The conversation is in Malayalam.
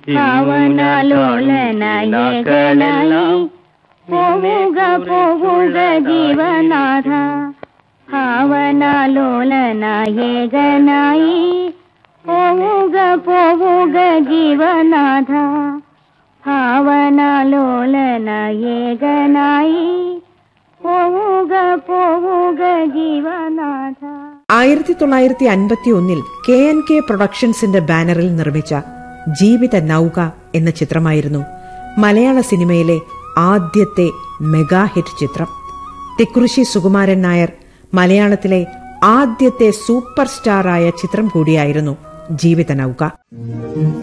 ഭാവനാലോലനായകനായി പോവുക പോവുക ജീവനാഥ ഭാവനാലോലനായകനായി പോവുക പോവുക ജീവനാഥ ഭാവനാലോലനായകനായി പോവുക പോവുക ജീവനാഥ ആയിരത്തി തൊള്ളായിരത്തി അൻപത്തി ഒന്നിൽ കെ എൻ കെ പ്രൊഡക്ഷൻസിന്റെ ബാനറിൽ നിർമ്മിച്ച ജീവിത നൗക എന്ന ചിത്രമായിരുന്നു മലയാള സിനിമയിലെ ആദ്യത്തെ മെഗാ ഹിറ്റ് ചിത്രം തിക്കുറിശി സുകുമാരൻ നായർ മലയാളത്തിലെ ആദ്യത്തെ സൂപ്പർ സ്റ്റാറായ ചിത്രം കൂടിയായിരുന്നു ജീവിത നൗക